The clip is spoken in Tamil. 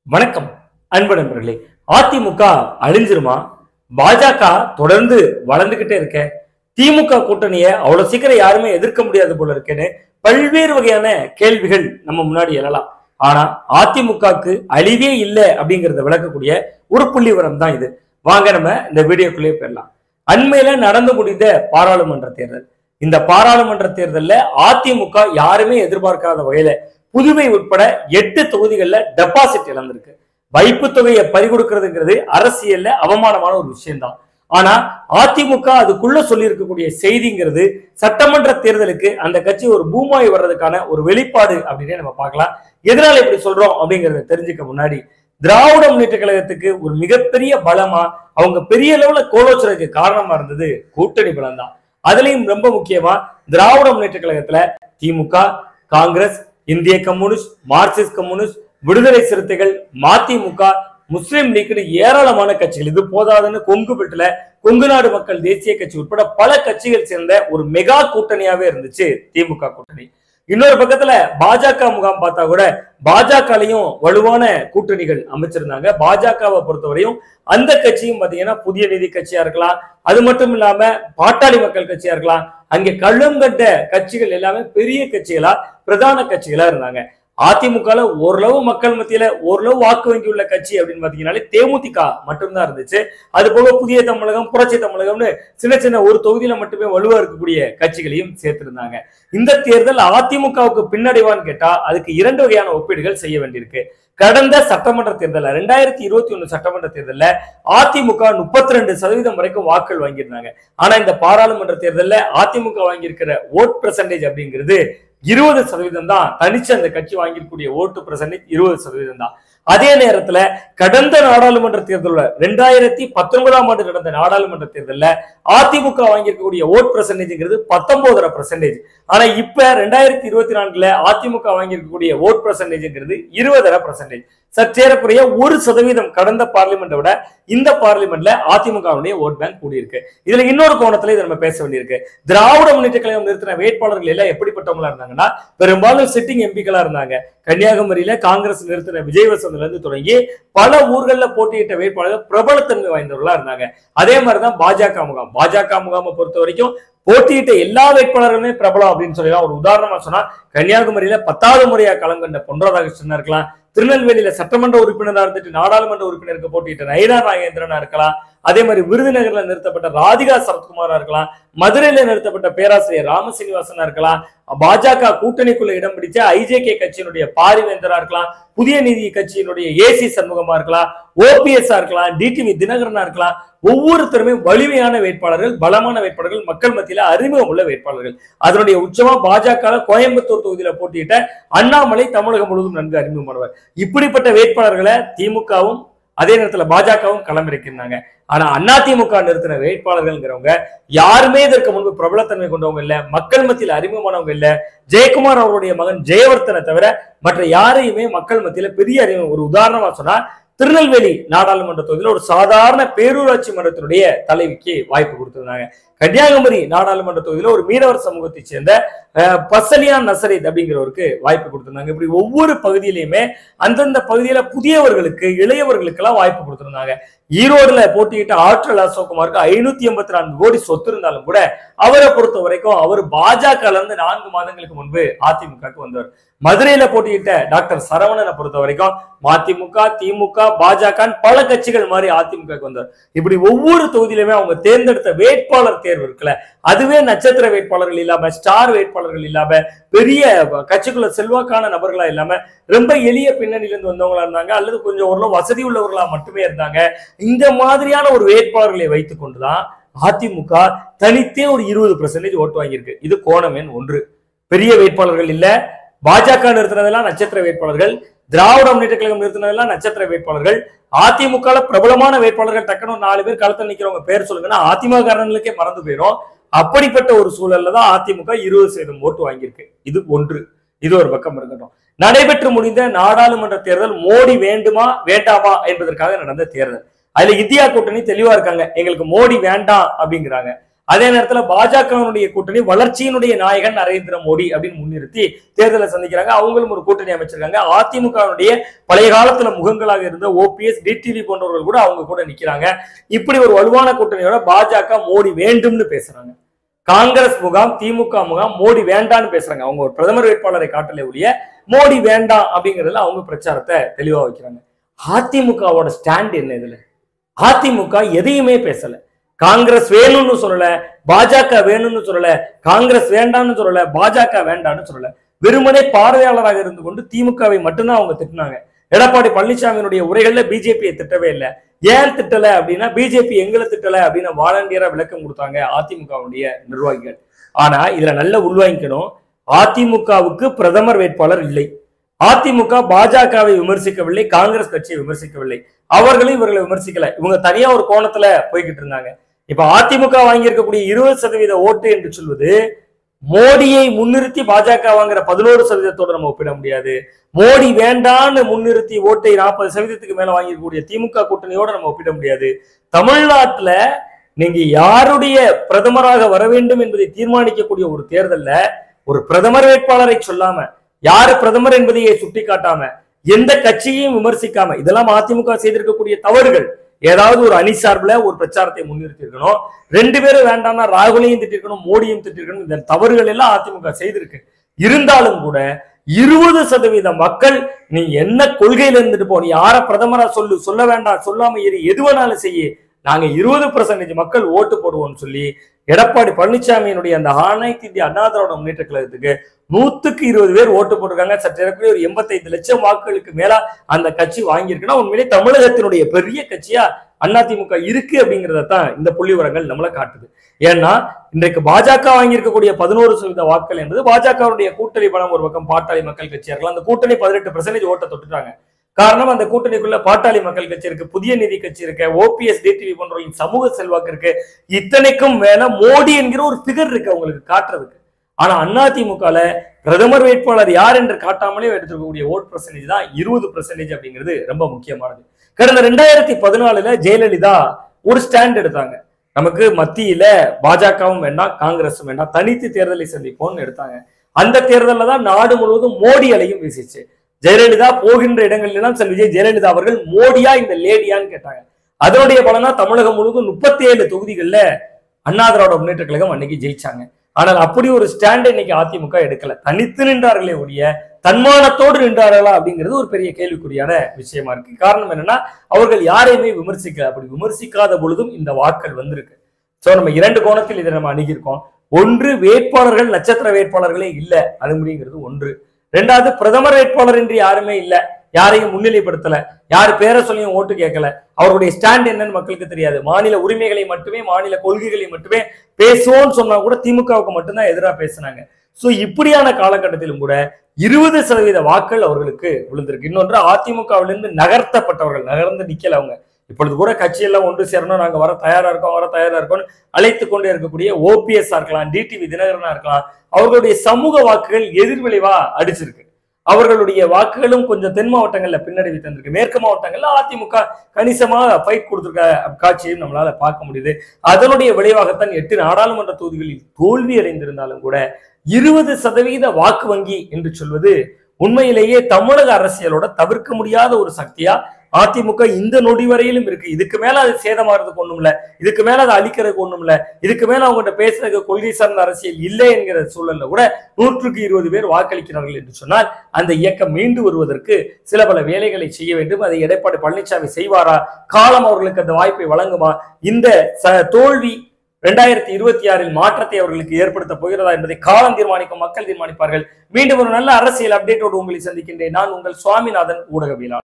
வணக்கம் அன்பு நண்பர்களே அதிமுக அழிஞ்சிருமா பாஜக தொடர்ந்து வளர்ந்துகிட்டே இருக்க திமுக கூட்டணியை அவ்வளவு சீக்கிரம் யாருமே எதிர்க்க முடியாது போல இருக்கேன்னு பல்வேறு வகையான கேள்விகள் நம்ம முன்னாடி எழலாம் ஆனா அதிமுகவுக்கு அழிவே இல்லை அப்படிங்கறத விளக்கக்கூடிய ஒரு புள்ளி விவரம் தான் இது வாங்க நம்ம இந்த வீடியோக்குள்ளேயே போயிடலாம் அண்மையில நடந்து முடிந்த பாராளுமன்ற தேர்தல் இந்த பாராளுமன்ற தேர்தல்ல அதிமுக யாருமே எதிர்பார்க்காத வகையில புதுவை உட்பட எட்டு தொகுதிகளில் டெபாசிட் இழந்திருக்கு வைப்பு தொகையை பறிகொடுக்கிறதுங்கிறது அரசியல்ல அவமானமான ஒரு விஷயம்தான் ஆனா அதிமுக அதுக்குள்ள சொல்லி இருக்கக்கூடிய செய்திங்கிறது சட்டமன்ற தேர்தலுக்கு அந்த கட்சி ஒரு பூமாய் வர்றதுக்கான ஒரு வெளிப்பாடு அப்படின்னே நம்ம பார்க்கலாம் எதனால இப்படி சொல்றோம் அப்படிங்கறத தெரிஞ்சுக்க முன்னாடி திராவிட முன்னேற்ற கழகத்துக்கு ஒரு மிகப்பெரிய பலமா அவங்க பெரிய அளவுல கோலோச்சலுக்கு காரணமா இருந்தது கூட்டணி பலம் தான் அதுலயும் ரொம்ப முக்கியமா திராவிட முன்னேற்ற கழகத்துல திமுக காங்கிரஸ் இந்திய கம்யூனிஸ்ட் மார்க்சிஸ்ட் கம்யூனிஸ்ட் விடுதலை சிறுத்தைகள் மதிமுக முஸ்லிம் லீக்னு ஏராளமான கட்சிகள் இது போதாதுன்னு கொங்கு பெட்டுல கொங்கு நாடு மக்கள் தேசிய கட்சி உட்பட பல கட்சிகள் சேர்ந்த ஒரு மெகா கூட்டணியாவே இருந்துச்சு திமுக கூட்டணி இன்னொரு பக்கத்துல பாஜக முகாம் பார்த்தா கூட பாஜகலையும் வலுவான கூட்டணிகள் அமைச்சிருந்தாங்க பாஜகவை பொறுத்தவரையும் அந்த கட்சியும் பாத்தீங்கன்னா புதிய நீதி கட்சியா இருக்கலாம் அது மட்டும் இல்லாம பாட்டாளி மக்கள் கட்சியா இருக்கலாம் அங்கே கள்ளம் கட்ட கட்சிகள் எல்லாமே பெரிய கட்சிகளா பிரதான கட்சிகளா இருந்தாங்க அதிமுகல ஓரளவு மக்கள் மத்தியில ஓரளவு வாக்கு வங்கி உள்ள கட்சி அப்படின்னு பாத்தீங்கன்னாலே தேமுதிக மட்டும்தான் இருந்துச்சு அது போக புதிய தமிழகம் புரட்சி தமிழகம்னு சின்ன சின்ன ஒரு தொகுதியில மட்டுமே வலுவா இருக்கக்கூடிய கட்சிகளையும் சேர்த்திருந்தாங்க இந்த தேர்தல் அதிமுகவுக்கு பின்னடைவான்னு கேட்டா அதுக்கு இரண்டு வகையான ஒப்பீடுகள் செய்ய வேண்டியிருக்கு கடந்த சட்டமன்ற தேர்தல் ரெண்டாயிரத்தி இருபத்தி ஒண்ணு சட்டமன்ற தேர்தல்ல அதிமுக முப்பத்தி ரெண்டு சதவீதம் வரைக்கும் வாக்குகள் வாங்கியிருந்தாங்க ஆனா இந்த பாராளுமன்ற தேர்தல்ல அதிமுக வாங்கியிருக்கிற ஓட் பெர்சன்டேஜ் அப்படிங்கிறது இருபது சதவீதம் தான் தனிச்சு அந்த கட்சி வாங்கியிருக்கக்கூடிய ஓட்டு பெர்சன்டேஜ் இருபது சதவீதம் தான் அதே நேரத்துல கடந்த நாடாளுமன்ற தேர்தல்ல ரெண்டாயிரத்தி பத்தொன்பதாம் ஆண்டு நடந்த நாடாளுமன்ற தேர்தல்ல அதிமுக வாங்கியிருக்கக்கூடிய ஓட் பெர்சன்டேஜ்ங்கிறது பத்தொன்பதரை பெர்சன்டேஜ் ஆனா இப்ப ரெண்டாயிரத்தி இருபத்தி நான்குல அதிமுக வாங்கியிருக்கக்கூடிய ஓட் பெர்சன்டேஜ்ங்கிறது இருபதரை பெர்சன்டேஜ் சற்றேறக்குறைய ஒரு சதவீதம் கடந்த பார்லிமெண்ட்டை விட இந்த பார்லிமெண்ட்ல அதிமுகவுடைய ஓட் பேங்க் கூடியிருக்கு இதுல இன்னொரு கோணத்துல இதை நம்ம பேச வேண்டியிருக்கு திராவிட முன்னேற்ற கழகம் நிறுத்தின வேட்பாளர்கள் எல்லாம் எப்படிப்பட்டவங்களா இருந்தாங்கன்னா பெரும்பாலும் சிட்டிங் எம்பிக்களா இருந்தாங்க கன்னியாகுமரியில காங்கிரஸ் நிறுத்தின விஜயவசந்த்ல இருந்து தொடங்கி பல ஊர்கள்ல போட்டியிட்ட வேட்பாளர்கள் பிரபலத்தன்மை வாய்ந்தவர்களா இருந்தாங்க அதே மாதிரிதான் பாஜக முகாம் பாஜக முகாமை பொறுத்த வரைக்கும் போட்டியிட்ட எல்லா வேட்பாளர்களுமே பிரபலம் அப்படின்னு சொல்லலாம் ஒரு உதாரணமா சொன்னா கன்னியாகுமரியில பத்தாவது முறையா களம் கண்ட பொன் ராதாகிருஷ்ணனா இருக்கலாம் திருநெல்வேலியில சட்டமன்ற உறுப்பினரா இருந்துட்டு நாடாளுமன்ற உறுப்பினருக்கு போட்டியிட்ட நயினா நாகேந்திரனா இருக்கலாம் அதே மாதிரி விருதுநகர்ல நிறுத்தப்பட்ட ராதிகா சரத்குமாரா இருக்கலாம் மதுரையில நிறுத்தப்பட்ட பேராசிரியர் ராமசீனிவாசனா இருக்கலாம் பாஜக கூட்டணிக்குள்ள இடம் பிடிச்ச ஐஜேகே கட்சியினுடைய பாரிவேந்தரா இருக்கலாம் புதிய நீதி கட்சியினுடைய ஏசி சண்முகமா இருக்கலாம் ஓபிஎஸ் இருக்கலாம் டிடிவி தினகரனா இருக்கலாம் ஒவ்வொருத்தருமே வலிமையான வேட்பாளர்கள் பலமான வேட்பாளர்கள் மக்கள் மத்தியில அறிமுகம் உள்ள வேட்பாளர்கள் அதனுடைய உச்சமா பாஜக கோயம்புத்தூர் தொகுதியில போட்டியிட்ட அண்ணாமலை தமிழகம் முழுவதும் நன்கு அறிமுகமானவர் இப்படிப்பட்ட வேட்பாளர்களை திமுகவும் அதே நேரத்துல பாஜகவும் களமிறக்கிருந்தாங்க ஆனா அதிமுக நிறுத்தின வேட்பாளர்கள்ங்கிறவங்க யாருமே இதற்கு முன்பு பிரபலத்தன்மை கொண்டவங்க இல்ல மக்கள் மத்தியில் அறிமுகமானவங்க இல்ல ஜெயக்குமார் அவருடைய மகன் ஜெயவர்த்தனை தவிர மற்ற யாரையுமே மக்கள் மத்தியில பெரிய அறிமுகம் ஒரு உதாரணமா சொன்னா திருநெல்வேலி நாடாளுமன்ற தொகுதியில் ஒரு சாதாரண பேரூராட்சி மன்றத்தினுடைய தலைவிக்கு வாய்ப்பு கொடுத்திருந்தாங்க கன்னியாகுமரி நாடாளுமன்ற தொகுதியில ஒரு மீனவர் சமூகத்தை சேர்ந்த பசலியான் நசரீத் அப்படிங்கிறவருக்கு வாய்ப்பு கொடுத்திருந்தாங்க இப்படி ஒவ்வொரு பகுதியிலையுமே அந்தந்த பகுதியில புதியவர்களுக்கு இளையவர்களுக்கு எல்லாம் வாய்ப்பு கொடுத்திருந்தாங்க ஈரோடுல போட்டியிட்ட ஆற்றல் அசோக்குமாருக்கு ஐநூத்தி எண்பத்தி நான்கு கோடி சொத்து இருந்தாலும் கூட அவரை பொறுத்த வரைக்கும் அவர் பாஜக இருந்து நான்கு மாதங்களுக்கு முன்பு அதிமுகக்கு வந்தவர் மதுரையில போட்டியிட்ட டாக்டர் சரவணனை பொறுத்த வரைக்கும் மதிமுக திமுக பாஜக பல கட்சிகள் மாதிரி அதிமுக வந்தவர் இப்படி ஒவ்வொரு தொகுதியிலுமே அவங்க தேர்ந்தெடுத்த வேட்பாளர் தேர்வு இருக்குல்ல அதுவே நட்சத்திர வேட்பாளர்கள் இல்லாம ஸ்டார் வேட்பாளர்கள் இல்லாம பெரிய கட்சிக்குள்ள செல்வாக்கான நபர்களா இல்லாம ரொம்ப எளிய பின்னணியிலிருந்து வந்தவங்களா இருந்தாங்க அல்லது கொஞ்சம் ஓரளவு வசதி உள்ளவர்களா மட்டுமே இருந்தாங்க இந்த மாதிரியான ஒரு வேட்பாளர்களை வைத்துக் கொண்டுதான் அதிமுக தனித்தே ஒரு இருபது பெர்சன்டேஜ் ஓட்டு வாங்கியிருக்கு இது கோணம் எண் ஒன்று பெரிய வேட்பாளர்கள் இல்ல பாஜக நிறுத்தினதெல்லாம் நட்சத்திர வேட்பாளர்கள் திராவிட முன்னேற்ற கழகம் நிறுத்தினதெல்லாம் நட்சத்திர வேட்பாளர்கள் அதிமுக பிரபலமான வேட்பாளர்கள் டக்குனு நாலு பேர் களத்தில் நிக்கிறவங்க பேர் சொல்லுங்கன்னா அதிமுக காரங்களுக்கே மறந்து போயிடும் அப்படிப்பட்ட ஒரு சூழல்ல தான் அதிமுக இருபது சதவீதம் ஓட்டு வாங்கியிருக்கு இது ஒன்று இது ஒரு பக்கம் இருக்கட்டும் நடைபெற்று முடிந்த நாடாளுமன்ற தேர்தல் மோடி வேண்டுமா வேண்டாமா என்பதற்காக நடந்த தேர்தல் அதுல இந்தியா கூட்டணி தெளிவா இருக்காங்க எங்களுக்கு மோடி வேண்டாம் அப்படிங்கிறாங்க அதே நேரத்துல பாஜகவினுடைய கூட்டணி வளர்ச்சியினுடைய நாயகன் நரேந்திர மோடி அப்படின்னு முன்னிறுத்தி தேர்தலை சந்திக்கிறாங்க அவங்களும் ஒரு கூட்டணி அமைச்சிருக்காங்க அதிமுகவினுடைய பழைய காலத்துல முகங்களாக இருந்த ஓபிஎஸ் டிடிவி போன்றவர்கள் கூட அவங்க கூட நிக்கிறாங்க இப்படி ஒரு வலுவான கூட்டணியோட பாஜக மோடி வேண்டும்னு பேசுறாங்க காங்கிரஸ் முகாம் திமுக முகாம் மோடி வேண்டான்னு பேசுறாங்க அவங்க ஒரு பிரதமர் வேட்பாளரை காட்டல ஒழிய மோடி வேண்டாம் அப்படிங்கறதுல அவங்க பிரச்சாரத்தை தெளிவா வைக்கிறாங்க அதிமுகவோட ஸ்டாண்ட் என்ன இதுல அதிமுக எதையுமே பேசல காங்கிரஸ் வேணும்னு சொல்லல பாஜக வேணும்னு சொல்லல காங்கிரஸ் வேண்டாம்னு சொல்லல பாஜக வேண்டாம்னு சொல்லல வெறுமனே பார்வையாளராக இருந்து கொண்டு திமுகவை மட்டும்தான் அவங்க திட்டினாங்க எடப்பாடி பழனிசாமியினுடைய உரைகள்ல பிஜேபியை திட்டவே இல்லை ஏன் திட்டல அப்படின்னா பிஜேபி எங்களை திட்டல அப்படின்னு வாலண்டியரா விளக்கம் கொடுத்தாங்க அதிமுகவுடைய நிர்வாகிகள் ஆனா இதுல நல்ல உள்வாங்கிக்கணும் அதிமுகவுக்கு பிரதமர் வேட்பாளர் இல்லை அதிமுக பாஜகவை விமர்சிக்கவில்லை காங்கிரஸ் கட்சியை விமர்சிக்கவில்லை அவர்களும் இவர்களை விமர்சிக்கல இவங்க தனியா ஒரு கோணத்துல போய்கிட்டு இருந்தாங்க இப்ப அதிமுக வாங்கி இருக்கக்கூடிய இருபது சதவீத ஓட்டு என்று சொல்வது மோடியை முன்னிறுத்தி பாஜக வாங்குற பதினோரு சதவீதத்தோட நம்ம ஒப்பிட முடியாது மோடி வேண்டான்னு முன்னிறுத்தி ஓட்டை நாற்பது சதவீதத்துக்கு மேல வாங்கியிருக்கக்கூடிய திமுக கூட்டணியோட நம்ம ஒப்பிட முடியாது தமிழ்நாட்டுல நீங்க யாருடைய பிரதமராக வர வேண்டும் என்பதை தீர்மானிக்கக்கூடிய ஒரு தேர்தல்ல ஒரு பிரதமர் வேட்பாளரை சொல்லாம யாரு பிரதமர் என்பதையே சுட்டிக்காட்டாம எந்த கட்சியையும் விமர்சிக்காம இதெல்லாம் அதிமுக செய்திருக்கக்கூடிய தவறுகள் ஏதாவது ஒரு அணி சார்பில் ஒரு பிரச்சாரத்தை முன்னிறுத்தி இருக்கணும் ரெண்டு பேரும் வேண்டாம்னா ராகுலையும் திட்டிருக்கணும் மோடியும் திட்டிருக்கணும் இந்த தவறுகள் எல்லாம் அதிமுக செய்திருக்கு இருந்தாலும் கூட இருபது சதவீத மக்கள் நீ என்ன கொள்கையில இருந்துட்டு போ நீ யார பிரதமரா சொல்லு சொல்ல வேண்டாம் சொல்லாம இரு எது வேணாலும் செய்ய நாங்க இருபது பர்சன்டேஜ் மக்கள் ஓட்டு போடுவோம்னு சொல்லி எடப்பாடி பழனிசாமியினுடைய அந்த அனைத்து இந்திய அண்ணா திராவிட முன்னேற்ற கழகத்துக்கு நூத்துக்கு இருபது பேர் ஓட்டு போட்டிருக்காங்க சற்று ஏறக்குறைய ஒரு எண்பத்தைந்து லட்சம் வாக்குகளுக்கு மேல அந்த கட்சி வாங்கியிருக்குன்னா உண்மையிலே தமிழகத்தினுடைய பெரிய கட்சியா அதிமுக இருக்கு அப்படிங்கறத தான் இந்த புள்ளி விவரங்கள் நம்மளை காட்டுது ஏன்னா இன்றைக்கு பாஜக வாங்கியிருக்கக்கூடிய பதினோரு சதவீத வாக்குகள் என்பது பாஜகவுடைய கூட்டணி பணம் ஒரு பக்கம் பாட்டாளி மக்கள் கட்சியா இருக்கலாம் அந்த கூட்டணி பதினெட்டு பெர்சன்டேஜ் ஓட்டை தொட்டுட்டாங்க காரணம் அந்த கூட்டணிக்குள்ள பாட்டாளி மக்கள் கட்சி இருக்கு புதிய நிதி கட்சி இருக்கு ஓபிஎஸ் டிடிவி போன்றவர்களின் சமூக செல்வாக்கு இருக்கு இத்தனைக்கும் மேல மோடி என்கிற ஒரு பிகர் இருக்கு அவங்களுக்கு காட்டுறதுக்கு ஆனா அதிமுகல பிரதமர் வேட்பாளர் யார் என்று காட்டாமலே எடுத்துக்கக்கூடிய ஓட் பர்சன்டேஜ் தான் இருபது பர்சன்டேஜ் அப்படிங்கிறது ரொம்ப முக்கியமானது கடந்த ரெண்டாயிரத்தி பதினாலுல ஜெயலலிதா ஒரு ஸ்டாண்ட் எடுத்தாங்க நமக்கு மத்தியில பாஜகவும் வேண்டாம் காங்கிரஸும் வேண்டாம் தனித்து தேர்தலை சந்திப்போம்னு எடுத்தாங்க அந்த தேர்தலில் தான் நாடு முழுவதும் மோடி அலையும் வீசிச்சு ஜெயலலிதா போகின்ற இடங்களில் எல்லாம் செல்வி விஜய் ஜெயலலிதா அவர்கள் மோடியா இந்த லேடியான்னு கேட்டாங்க அதனுடைய பலனா தமிழகம் முழுவதும் முப்பத்தி ஏழு தொகுதிகளில் அண்ணா திராவிட முன்னேற்ற கழகம் அன்னைக்கு ஜெயிச்சாங்க ஆனால் அப்படி ஒரு ஸ்டாண்ட் இன்னைக்கு அதிமுக எடுக்கல தனித்து நின்றார்களே ஒழிய தன்மானத்தோடு நின்றார்களா அப்படிங்கிறது ஒரு பெரிய கேள்விக்குறியான விஷயமா இருக்கு காரணம் என்னன்னா அவர்கள் யாரையுமே விமர்சிக்கல அப்படி விமர்சிக்காத பொழுதும் இந்த வாக்கள் வந்திருக்கு சோ நம்ம இரண்டு கோணத்தில் இதை நம்ம அணுகியிருக்கோம் ஒன்று வேட்பாளர்கள் நட்சத்திர வேட்பாளர்களே இல்ல அனுமதிங்கிறது ஒன்று ரெண்டாவது பிரதமர் வேட்பாளர் என்று யாருமே இல்ல யாரையும் முன்னிலைப்படுத்தல யார் பேரை சொல்லியும் ஓட்டு கேட்கல அவருடைய ஸ்டாண்ட் என்னன்னு மக்களுக்கு தெரியாது மாநில உரிமைகளை மட்டுமே மாநில கொள்கைகளை மட்டுமே பேசுவோம்னு சொன்னா கூட திமுகவுக்கு மட்டும்தான் எதிராக பேசுனாங்க சோ இப்படியான காலகட்டத்திலும் கூட இருபது சதவீத வாக்கள் அவர்களுக்கு விழுந்திருக்கு இன்னொன்று அதிமுகவிலிருந்து நகர்த்தப்பட்டவர்கள் நகர்ந்து நிக்கல அவங்க இப்பொழுது கூட கட்சியெல்லாம் ஒன்று சேரணும் நாங்க வர தயாரா இருக்கோம் வர தயாரா இருக்கோம் அழைத்து கொண்டே இருக்கக்கூடிய ஓபிஎஸ் இருக்கலாம் டிடிவி தினகரனா இருக்கலாம் அவர்களுடைய சமூக வாக்குகள் எதிர்விளைவா அடிச்சிருக்கு அவர்களுடைய வாக்குகளும் கொஞ்சம் தென் மாவட்டங்கள்ல பின்னடைவு தந்திருக்கு மேற்கு மாவட்டங்கள்ல அதிமுக கணிசமா ஃபைட் கொடுத்திருக்க காட்சியையும் நம்மளால பார்க்க முடியுது அதனுடைய விளைவாகத்தான் எட்டு நாடாளுமன்ற தொகுதிகளில் தோல்வி அடைந்திருந்தாலும் கூட இருபது சதவீத வாக்கு வங்கி என்று சொல்வது உண்மையிலேயே தமிழக அரசியலோட தவிர்க்க முடியாத ஒரு சக்தியா அதிமுக இந்த நொடி வரையிலும் இருக்கு இதுக்கு மேல அது சேதமாறதுக்கு ஒண்ணும் இல்ல இதுக்கு மேல அதை அழிக்கிறதுக்கு ஒண்ணும் இல்ல இதுக்கு மேல அவங்ககிட்ட பேசுறதுக்கு கொள்கை சார்ந்த அரசியல் இல்லை என்கிற சூழல்ல கூட நூற்றுக்கு இருபது பேர் வாக்களிக்கிறார்கள் என்று சொன்னால் அந்த இயக்கம் மீண்டு வருவதற்கு சில பல வேலைகளை செய்ய வேண்டும் அதை எடப்பாடி பழனிசாமி செய்வாரா காலம் அவர்களுக்கு அந்த வாய்ப்பை வழங்குமா இந்த ச- தோல்வி ரெண்டாயிரத்தி இருபத்தி ஆறில் மாற்றத்தை அவர்களுக்கு ஏற்படுத்த போகிறதா என்பதை காலம் தீர்மானிக்கும் மக்கள் தீர்மானிப்பார்கள் மீண்டும் ஒரு நல்ல அரசியல் அப்டேட்டோடு உங்களை சந்திக்கின்றேன் நான் உங்கள் சுவாமிநாதன் ஊடகவியலாளர்